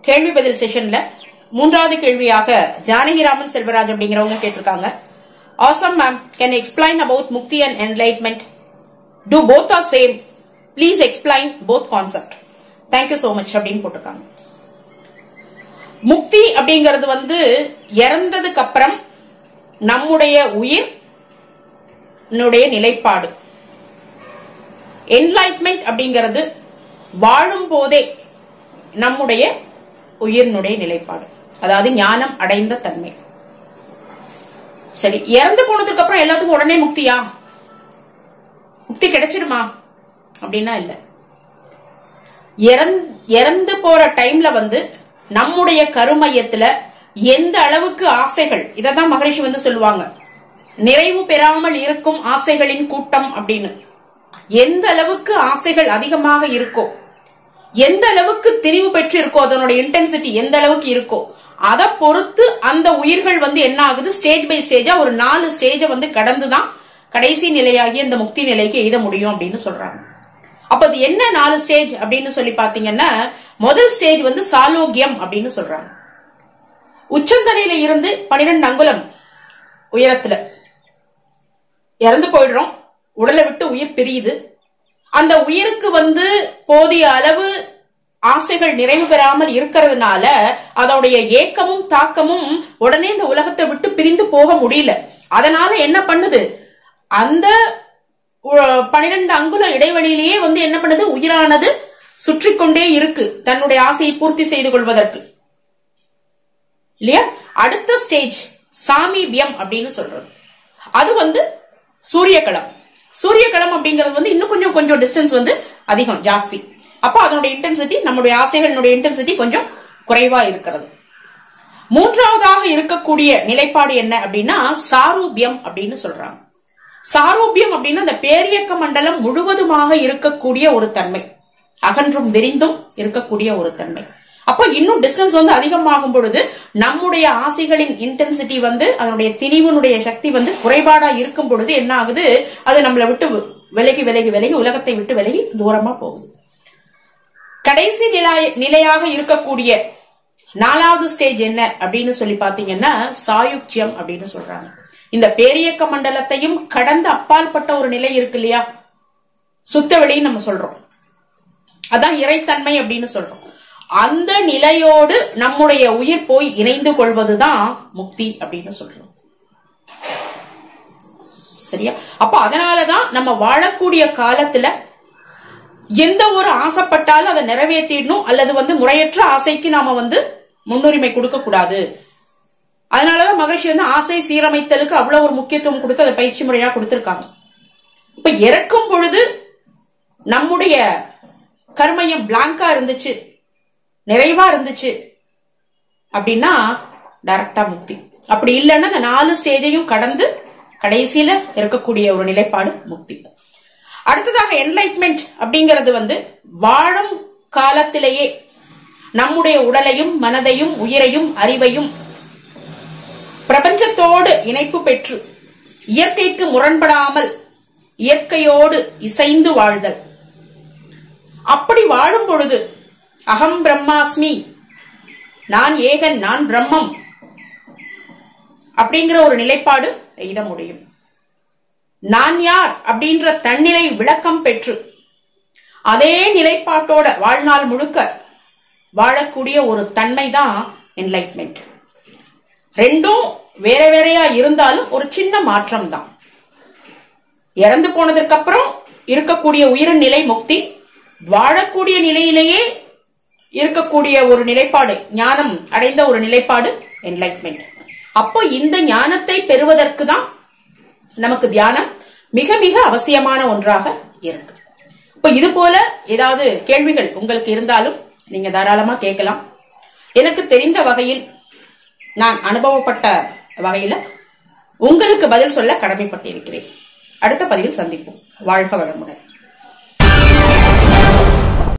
கேள்வி பதில் செஷன்ல மூன்றாவது கேள்வியாக ஜானகிராமன் செல்வராஜ் அப்படிங்கிறவங்க கேட்டிருக்காங்க awesome ma'am can explain about mukti and enlightenment do both are same please explain both concept thank you so much அப்படின்னு போட்டிருக்காங்க முக்தி அப்படிங்கிறது வந்து இறந்ததுக்கு அப்புறம் நம்முடைய உயிர் னுடைய நிலைப்பாடு என்லைட்மெண்ட் அப்படிங்கிறது வாழும் போதே நம்முடைய உயிரினுடைய நிலைப்பாடு அதாவது ஞானம் அடைந்த தன்மை சரி இறந்து போனதுக்கு அப்புறம் எல்லாத்துக்கும் உடனே முக்தியா முக்தி கிடைச்சிடுமா அப்படின்னா இல்ல இறந்- இறந்து போற டைம்ல வந்து நம்முடைய கருமையத்துல எந்த அளவுக்கு ஆசைகள் இததான் மகரிஷி வந்து சொல்லுவாங்க நிறைவு பெறாமல் இருக்கும் ஆசைகளின் கூட்டம் அப்படின்னு எந்த அளவுக்கு ஆசைகள் அதிகமாக இருக்கோ எந்த அளவுக்கு திரிவு பெற்று இருக்கோ அதனுடைய இன்டென்சிட்டி எந்த அளவுக்கு இருக்கோ அதை பொறுத்து அந்த உயிர்கள் வந்து என்ன ஆகுது ஸ்டேஜ் பை ஸ்டேஜா ஒரு நாலு ஸ்டேஜ வந்து கடந்துதான் கடைசி நிலையாகிய இந்த முக்தி நிலைக்கு எய்த முடியும் அப்படின்னு சொல்றாங்க அப்ப அது என்ன நாலு ஸ்டேஜ் அப்படின்னு சொல்லி பாத்தீங்கன்னா முதல் ஸ்டேஜ் வந்து சாலோக்கியம் அப்படின்னு சொல்றாங்க உச்சந்தலையில இருந்து பனிரெண்டு அங்குலம் உயரத்துல இறந்து போயிடுறோம் உடலை விட்டு உயிர் பிரியுது அந்த உயிருக்கு வந்து போதிய அளவு ஆசைகள் நிறைவு பெறாமல் இருக்கிறதுனால அதோடைய ஏக்கமும் தாக்கமும் உடனே இந்த உலகத்தை விட்டு பிரிந்து போக முடியல அதனால என்ன பண்ணுது அந்த பனிரெண்டு அங்குல இடைவெளியிலேயே வந்து என்ன பண்ணுது உயிரானது சுற்றி கொண்டே இருக்கு தன்னுடைய ஆசையை பூர்த்தி செய்து கொள்வதற்கு இல்லையா அடுத்த ஸ்டேஜ் சாமீபியம் அப்படின்னு சொல்றது அது வந்து சூரியகளம் சூரியகளம் அப்படிங்கிறது வந்து இன்னும் கொஞ்சம் கொஞ்சம் டிஸ்டன்ஸ் வந்து அதிகம் ஜாஸ்தி அப்போ அதனுடைய இன்டென்சிட்டி நம்முடைய ஆசைகளினுடைய இன்டென்சிட்டி கொஞ்சம் குறைவா இருக்கிறது மூன்றாவதாக இருக்கக்கூடிய நிலைப்பாடு என்ன அப்படின்னா சாரூபியம் அப்படின்னு சொல்றாங்க சாரூபியம் அப்படின்னா அந்த பேரியக்க மண்டலம் முழுவதுமாக இருக்கக்கூடிய ஒரு தன்மை அகன்றும் விரிந்தும் இருக்கக்கூடிய ஒரு தன்மை அப்போ இன்னும் டிஸ்டன்ஸ் வந்து அதிகமாகும் பொழுது நம்முடைய ஆசைகளின் இன்டென்சிட்டி வந்து அதனுடைய திணிவுனுடைய சக்தி வந்து குறைபாடா இருக்கும் பொழுது என்ன ஆகுது அது நம்மளை விட்டு விலகி விலகி விலகி உலகத்தை விட்டு விலகி தூரமா போகுது கடைசி நிலை- நிலையாக இருக்கக்கூடிய நாலாவது ஸ்டேஜ் என்ன அப்படின்னு சொல்லி பாத்தீங்கன்னா சாயுக்சியம் அப்படின்னு சொல்றாங்க இந்த பேரியக்க மண்டலத்தையும் கடந்த அப்பாற்பட்ட ஒரு நிலை இருக்கு இல்லையா சுத்த வெளின்னு நம்ம சொல்றோம் அதான் இறைத்தன்மை அப்படின்னு சொல்றோம் அந்த நிலையோடு நம்முடைய உயிர் போய் இணைந்து கொள்வதுதான் முக்தி அப்படின்னு சொல்றோம் சரியா அப்ப அதனாலதான் நம்ம வாழக்கூடிய காலத்துல எந்த ஒரு ஆசைப்பட்டாலும் அதை நிறைவேற்றிடணும் அல்லது வந்து முறையற்ற ஆசைக்கு நாம வந்து முன்னுரிமை கொடுக்க கூடாது அதனாலதான் மகிழ்ச்சி வந்து ஆசை சீரமைத்தலுக்கு அவ்வளவு ஒரு முக்கியத்துவம் கொடுத்து அதை பயிற்சி முறையா கொடுத்திருக்காங்க இப்ப இறக்கும் பொழுது நம்முடைய கர்மயம் பிளாங்கா இருந்துச்சு நிறைவா இருந்துச்சு அப்படின்னா டைரக்டா முக்தி அப்படி இல்லைன்னா அந்த நாலு ஸ்டேஜையும் கடந்து கடைசியில இருக்கக்கூடிய ஒரு நிலைப்பாடு முக்தி அடுத்ததாக என்லைட்மெண்ட் அப்படிங்கிறது வந்து வாழும் காலத்திலேயே நம்முடைய உடலையும் மனதையும் உயிரையும் அறிவையும் பிரபஞ்சத்தோடு இணைப்பு பெற்று இயற்கைக்கு முரண்படாமல் இயற்கையோடு இசைந்து வாழ்தல் அப்படி வாழும் பொழுது அகம் பிரம்மாஸ்மி நான் ஏகன் நான் பிரம்மம் அப்படிங்கிற ஒரு நிலைப்பாடு எய்த முடியும் நான் யார் அப்படின்ற தன்னிலை விளக்கம் பெற்று அதே நிலைப்பாட்டோட வாழ்நாள் முழுக்க வாழக்கூடிய ஒரு தன்மை தான் என்லைட்மெண்ட் ரெண்டும் வேற வேறையா இருந்தாலும் ஒரு சின்ன மாற்றம் தான் இறந்து போனதுக்கு அப்புறம் இருக்கக்கூடிய உயிரின் நிலை முக்தி வாழக்கூடிய நிலையிலேயே இருக்கக்கூடிய ஒரு நிலைப்பாடு ஞானம் அடைந்த ஒரு நிலைப்பாடு என்லைட்மெண்ட் அப்போ இந்த ஞானத்தை பெறுவதற்கு தான் நமக்கு தியானம் மிக மிக அவசியமான ஒன்றாக இருக்கு இப்போ இது போல ஏதாவது கேள்விகள் உங்களுக்கு இருந்தாலும் நீங்க தாராளமா கேட்கலாம் எனக்கு தெரிந்த வகையில் நான் அனுபவப்பட்ட வகையில உங்களுக்கு பதில் சொல்ல கடமைப்பட்டிருக்கிறேன் அடுத்த பதிவில் சந்திப்போம் வாழ்க வளமுடன்